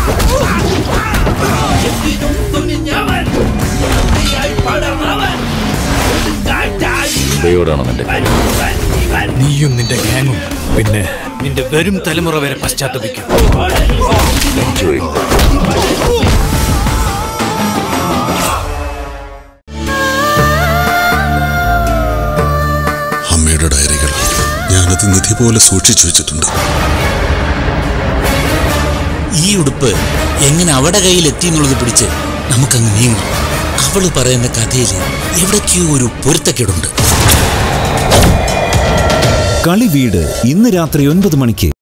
ദയോടാണ് നിന്റെ കാര്യം നീയും നിന്റെ ഗ്യാങ്ങും പിന്നെ നിന്റെ വരും തലമുറ വരെ പശ്ചാത്തപിക്കും എൻജോയ് അമ്മയുടെ ഡയറികൾ ഞാനത് നിധി പോലെ സൂക്ഷിച്ചു വെച്ചിട്ടുണ്ട് ഈ ഉടുപ്പ് എങ്ങനെ അവടെ കയ്യിൽ എത്തി എന്നുള്ളത് പിടിച്ച് നമുക്കങ്ങ് നീങ്ങാം അവള് പറയുന്ന കഥയിൽ എവിടേക്കോ ഒരു പൊരുത്തക്കേടുണ്ട് കളി വീട് ഇന്ന് രാത്രി ഒൻപത് മണിക്ക്